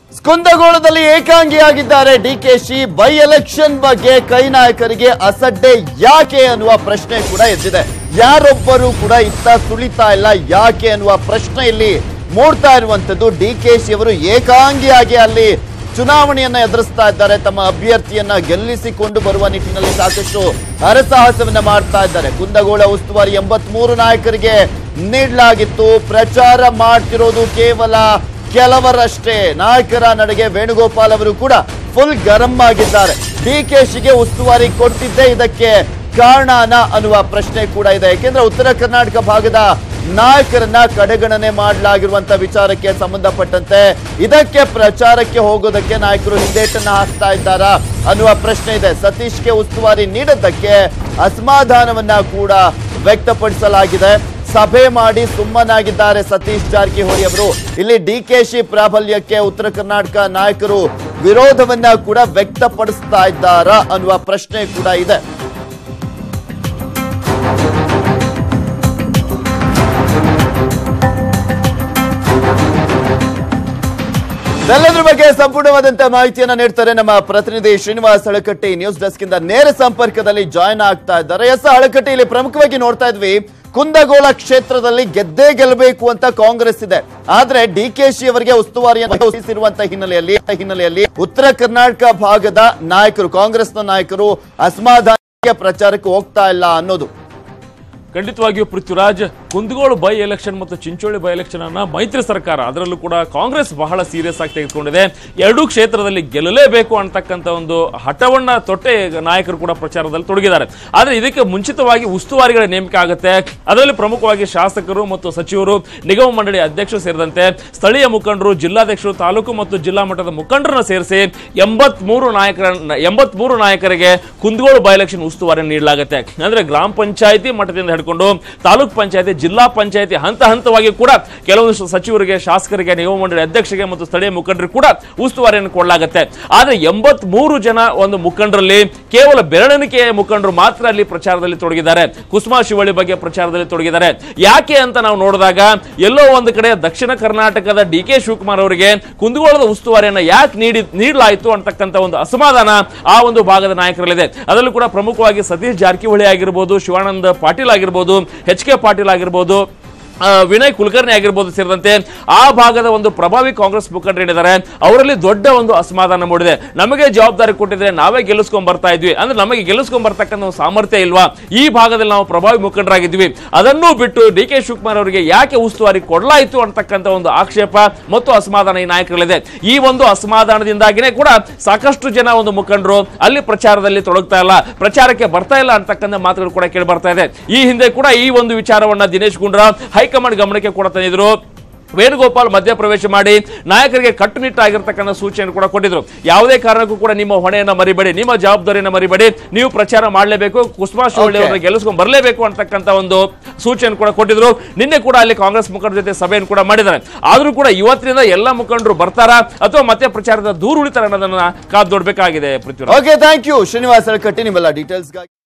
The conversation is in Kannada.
ಕುಂದಗೋಳದಲ್ಲಿ ಏಕಾಂಗಿಯಾಗಿದ್ದಾರೆ ಡಿಕೆಶಿ ಬೈ ಎಲೆಕ್ಷನ್ ಬಗ್ಗೆ ಕೈ ನಾಯಕರಿಗೆ ಅಸಡ್ಡೆ ಯಾಕೆ ಅನ್ನುವ ಪ್ರಶ್ನೆ ಕೂಡ ಎದ್ದಿದೆ ಯಾರೊಬ್ಬರು ಕೂಡ ಇತ್ತ ಸುಳಿತಾ ಇಲ್ಲ ಯಾಕೆ ಅನ್ನುವ ಪ್ರಶ್ನೆ ಇಲ್ಲಿ ಮೂಡ್ತಾ ಇರುವಂತದ್ದು ಡಿಕೆಶಿ ಅವರು ಏಕಾಂಗಿಯಾಗಿ ಅಲ್ಲಿ ಚುನಾವಣೆಯನ್ನ ಎದುರಿಸ್ತಾ ಇದ್ದಾರೆ ತಮ್ಮ ಅಭ್ಯರ್ಥಿಯನ್ನ ಗೆಲ್ಲಿಸಿಕೊಂಡು ಬರುವ ನಿಟ್ಟಿನಲ್ಲಿ ಸಾಕಷ್ಟು ಹರಸಾಹಸವನ್ನ ಮಾಡ್ತಾ ಇದ್ದಾರೆ ಕುಂದಗೋಳ ಉಸ್ತುವಾರಿ ಎಂಬತ್ಮೂರು ನಾಯಕರಿಗೆ ನೀಡಲಾಗಿತ್ತು ಪ್ರಚಾರ ಮಾಡ್ತಿರೋದು ಕೇವಲ ಕೆಲವರಷ್ಟೇ ನಾಯಕರ ನಡೆಗೆ ವೇಣುಗೋಪಾಲ್ ಅವರು ಕೂಡ ಫುಲ್ ಗರಂ ಆಗಿದ್ದಾರೆ ಡಿಕೆಶಿಗೆ ಉಸ್ತುವಾರಿ ಕೊಟ್ಟಿದ್ದೇ ಇದಕ್ಕೆ ಕಾರಣನ ಅನ್ನುವ ಪ್ರಶ್ನೆ ಕೂಡ ಇದೆ ಯಾಕೆಂದ್ರೆ ಉತ್ತರ ಕರ್ನಾಟಕ ಭಾಗದ ನಾಯಕರನ್ನ ಕಡೆಗಣನೆ ಮಾಡಲಾಗಿರುವಂತ ವಿಚಾರಕ್ಕೆ ಸಂಬಂಧಪಟ್ಟಂತೆ ಇದಕ್ಕೆ ಪ್ರಚಾರಕ್ಕೆ ಹೋಗೋದಕ್ಕೆ ನಾಯಕರು ಹಿಂದೇಟನ್ನ ಹಾಕ್ತಾ ಇದ್ದಾರಾ ಅನ್ನುವ ಪ್ರಶ್ನೆ ಇದೆ ಸತೀಶ್ಗೆ ಉಸ್ತುವಾರಿ ನೀಡೋದಕ್ಕೆ ಅಸಮಾಧಾನವನ್ನ ಕೂಡ ವ್ಯಕ್ತಪಡಿಸಲಾಗಿದೆ ಸಭೆ ಮಾಡಿ ಸುಮ್ಮನಾಗಿದ್ದಾರೆ ಸತೀಶ್ ಜಾರಕಿಹೊಳಿ ಅವರು ಇಲ್ಲಿ ಡಿಕೆಶಿ ಪ್ರಾಬಲ್ಯಕ್ಕೆ ಉತ್ತರ ಕರ್ನಾಟಕ ನಾಯಕರು ವಿರೋಧವನ್ನ ಕೂಡ ವ್ಯಕ್ತಪಡಿಸ್ತಾ ಇದ್ದಾರಾ ಅನ್ನುವ ಪ್ರಶ್ನೆ ಕೂಡ ಇದೆ ಇದೆಲ್ಲದ್ರ ಬಗ್ಗೆ ಸಂಪೂರ್ಣವಾದಂತಹ ಮಾಹಿತಿಯನ್ನ ನೀಡ್ತಾರೆ ನಮ್ಮ ಪ್ರತಿನಿಧಿ ಶ್ರೀನಿವಾಸ್ ಹಳಕಟ್ಟಿ ನ್ಯೂಸ್ ಡೆಸ್ಕ್ ಇಂದ ನೇರ ಸಂಪರ್ಕದಲ್ಲಿ ಜಾಯ್ನ್ ಆಗ್ತಾ ಇದ್ದಾರೆ ಎಸ್ ಹಳಕಟ್ಟಿ ಇಲ್ಲಿ ಪ್ರಮುಖವಾಗಿ ನೋಡ್ತಾ ಇದ್ವಿ ಕುಂದಗೋಳ ಕ್ಷೇತ್ರದಲ್ಲಿ ಗೆದ್ದೇ ಗೆಲ್ಲಬೇಕು ಅಂತ ಕಾಂಗ್ರೆಸ್ ಇದೆ ಆದ್ರೆ ಡಿ ಕೆ ಶಿ ಅವರಿಗೆ ಉಸ್ತುವಾರಿಯನ್ನು ವಹಿಸಿರುವಂತ ಹಿನ್ನೆಲೆಯಲ್ಲಿ ಹಿನ್ನೆಲೆಯಲ್ಲಿ ಉತ್ತರ ಕರ್ನಾಟಕ ಭಾಗದ ನಾಯಕರು ಕಾಂಗ್ರೆಸ್ನ ನಾಯಕರು ಅಸಮಾಧಾನ ಪ್ರಚಾರಕ್ಕೆ ಹೋಗ್ತಾ ಇಲ್ಲ ಅನ್ನೋದು ಖಂಡಿತವಾಗಿಯೂ ಪೃಥ್ವಿರಾಜ್ ಕುಂದಗೋಳು ಬೈ ಎಲೆಕ್ಷನ್ ಮತ್ತು ಚಿಂಚೋಳಿ ಬೈ ಎಲೆಕ್ಷನ್ ಅನ್ನ ಮೈತ್ರಿ ಸರ್ಕಾರ ಅದರಲ್ಲೂ ಕೂಡ ಕಾಂಗ್ರೆಸ್ ಬಹಳ ಸೀರಿಯಸ್ ಆಗಿ ತೆಗೆದುಕೊಂಡಿದೆ ಎರಡೂ ಕ್ಷೇತ್ರದಲ್ಲಿ ಗೆಲ್ಲಲೇಬೇಕು ಅಂತಕ್ಕಂಥ ಒಂದು ಹಠವನ್ನ ತೊಟ್ಟೆ ನಾಯಕರು ಕೂಡ ಪ್ರಚಾರದಲ್ಲಿ ತೊಡಗಿದ್ದಾರೆ ಆದ್ರೆ ಇದಕ್ಕೆ ಮುಂಚಿತವಾಗಿ ಉಸ್ತುವಾರಿಗಳ ನೇಮಕ ಆಗುತ್ತೆ ಅದರಲ್ಲಿ ಪ್ರಮುಖವಾಗಿ ಶಾಸಕರು ಮತ್ತು ಸಚಿವರು ನಿಗಮ ಮಂಡಳಿ ಅಧ್ಯಕ್ಷರು ಸೇರಿದಂತೆ ಸ್ಥಳೀಯ ಮುಖಂಡರು ಜಿಲ್ಲಾಧ್ಯಕ್ಷರು ತಾಲೂಕು ಮತ್ತು ಜಿಲ್ಲಾ ಮಟ್ಟದ ಮುಖಂಡರನ್ನ ಸೇರಿಸಿ ಎಂಬತ್ಮೂರು ನಾಯಕರ ಎಂಬತ್ಮೂರು ನಾಯಕರಿಗೆ ಕುಂದಗೋಳು ಬೈ ಎಲೆಕ್ಷನ್ ಉಸ್ತುವಾರಿ ನೀಡಲಾಗುತ್ತೆ ಅಂದ್ರೆ ಗ್ರಾಮ ಪಂಚಾಯತಿ ಮಟ್ಟದಿಂದ ಹಿಡ್ಕೊಂಡು ತಾಲೂಕ್ ಪಂಚಾಯತಿ ಜಿಲ್ಲಾ ಪಂಚಾಯತಿ ಹಂತ ಹಂತವಾಗಿ ಕೂಡ ಕೆಲವೊಂದು ಸಚಿವರಿಗೆ ಶಾಸಕರಿಗೆ ನಿಗಮ ಮಂಡಳಿ ಅಧ್ಯಕ್ಷರಿಗೆ ಮತ್ತು ಸ್ಥಳೀಯ ಮುಖಂಡರಿಗೆ ಕೂಡ ಉಸ್ತುವಾರಿಯನ್ನು ಕೊಡಲಾಗುತ್ತೆ ಆದ್ರೆ ಎಂಬತ್ ಮೂರು ಜನ ಒಂದು ಮುಖಂಡರಲ್ಲಿ ಕೇವಲ ಬೆರಳೆಣಿಕೆಯ ಮುಖಂಡರು ಮಾತ್ರ ಅಲ್ಲಿ ಪ್ರಚಾರದಲ್ಲಿ ತೊಡಗಿದ್ದಾರೆ ಕುಸುಮಾ ಶಿವಳ್ಳಿ ಬಗ್ಗೆ ಪ್ರಚಾರದಲ್ಲಿ ತೊಡಗಿದ್ದಾರೆ ಯಾಕೆ ಅಂತ ನಾವು ನೋಡಿದಾಗ ಎಲ್ಲೋ ಒಂದು ಕಡೆ ದಕ್ಷಿಣ ಕರ್ನಾಟಕದ ಡಿ ಕೆ ಶಿವಕುಮಾರ್ ಅವರಿಗೆ ಕುಂದಗೋಳದ ಉಸ್ತುವಾರಿಯನ್ನ ಯಾಕೆ ನೀಡಿ ನೀಡಲಾಯಿತು ಅಂತಕ್ಕಂಥ ಒಂದು ಅಸಮಾಧಾನ ಆ ಒಂದು ಭಾಗದ ನಾಯಕರಲ್ಲಿದೆ ಅದರಲ್ಲೂ ಕೂಡ ಪ್ರಮುಖವಾಗಿ ಸತೀಶ್ ಜಾರಕಿಹೊಳಿ ಆಗಿರ್ಬೋದು ಶಿವಾನಂದ ಪಾಟೀಲ್ ಆಗಿರ್ಬೋದು ಎಚ್ ಕೆ ಪಾಟೀಲ್ ಆಗಿರ್ಬೋದು ಆ, ವಿನಯ್ ಕುಲಕರ್ಣಿ ಆಗಿರ್ಬೋದು ಸೇರಿದಂತೆ ಆ ಭಾಗದ ಒಂದು ಪ್ರಭಾವಿ ಕಾಂಗ್ರೆಸ್ ಮುಖಂಡರು ಏನಿದ್ದಾರೆ ಅವರಲ್ಲಿ ದೊಡ್ಡ ಒಂದು ಅಸಮಾಧಾನ ಮೂಡಿದೆ ನಮಗೆ ಜವಾಬ್ದಾರಿ ಕೊಟ್ಟಿದ್ರೆ ನಾವೇ ಗೆಲ್ಲಿಸ್ಕೊಂಡ್ ಬರ್ತಾ ಇದ್ವಿ ಅಂದ್ರೆ ನಮಗೆ ಗೆಲ್ಲಿಸ್ಕೊಂಡ್ ಬರ್ತಕ್ಕಂಥ ಒಂದು ಸಾಮರ್ಥ್ಯ ಇಲ್ವಾ ಈ ಭಾಗದಲ್ಲಿ ನಾವು ಪ್ರಭಾವಿ ಮುಖಂಡರಾಗಿದ್ವಿ ಅದನ್ನೂ ಬಿಟ್ಟು ಡಿ ಕೆ ಶಿವಕುಮಾರ್ ಅವರಿಗೆ ಯಾಕೆ ಉಸ್ತುವಾರಿ ಕೊಡಲಾಯಿತು ಅಂತಕ್ಕಂಥ ಒಂದು ಆಕ್ಷೇಪ ಮತ್ತು ಅಸಮಾಧಾನ ಈ ನಾಯಕರಲ್ಲಿದೆ ಈ ಒಂದು ಅಸಮಾಧಾನದಿಂದಾಗಿನೇ ಕೂಡ ಸಾಕಷ್ಟು ಜನ ಒಂದು ಮುಖಂಡರು ಅಲ್ಲಿ ಪ್ರಚಾರದಲ್ಲಿ ತೊಡಗ್ತಾ ಇಲ್ಲ ಪ್ರಚಾರಕ್ಕೆ ಬರ್ತಾ ಇಲ್ಲ ಅಂತಕ್ಕಂಥ ಮಾತುಗಳು ಕೂಡ ಕೇಳಿ ಬರ್ತಾ ಇದೆ ಈ ಹಿಂದೆ ಕೂಡ ಈ ಒಂದು ವಿಚಾರವನ್ನ ದಿನೇಶ್ ಗುಂಡ್ರಾವ್ ಹೈಕಮಾಂಡ್ ಗಮನಕ್ಕೆ ಕೂಡ ತಂದಿದ್ರು ವೇಣುಗೋಪಾಲ್ ಮಧ್ಯಪ್ರವೇಶ ಮಾಡಿ ನಾಯಕರಿಗೆ ಕಟ್ಟುನಿಟ್ಟಾಗಿರ್ತಕ್ಕಂಥ ಸೂಚನೆ ಕೂಡ ಕೊಟ್ಟಿದ್ರು ಯಾವುದೇ ಕಾರಣಕ್ಕೂ ಕೂಡ ನಿಮ್ಮ ಹೊಣೆಯನ್ನ ಮರಿಬೇಡಿ ನಿಮ್ಮ ಜವಾಬ್ದಾರಿಯನ್ನ ಮರಿಬೇಡಿ ನೀವು ಪ್ರಚಾರ ಮಾಡಲೇಬೇಕು ಕುಸುಮಾ ಶಿವಳ್ಳಿ Okay. ಅವರನ್ನ ಗೆಲ್ಲಿಸ್ಕೊಂಡು ಬರಲೇಬೇಕು ಅಂತಕ್ಕಂಥ ಒಂದು ಸೂಚನೆ ಕೂಡ ಕೊಟ್ಟಿದ್ರು ನಿನ್ನೆ ಕೂಡ ಅಲ್ಲಿ ಕಾಂಗ್ರೆಸ್ ಮುಖಂಡರ ಜೊತೆ ಸಭೆಯನ್ನು ಕೂಡ ಮಾಡಿದ್ದಾರೆ ಆದ್ರೂ ಕೂಡ ಇವತ್ತಿನಿಂದ ಎಲ್ಲ ಮುಖಂಡರು ಬರ್ತಾರಾ ಅಥವಾ ಮತ್ತೆ ಪ್ರಚಾರದ ದೂರ ಉಳಿತಾರ ಅನ್ನೋದನ್ನ ಕಾದು ನೋಡ್ಬೇಕಾಗಿದೆ Prithviraj okay thank you Srinivas Halakatti ನಿಮ್ಮೆಲ್ಲ ಡೀಟೇಲ್ಸ್ಗಾಗಿ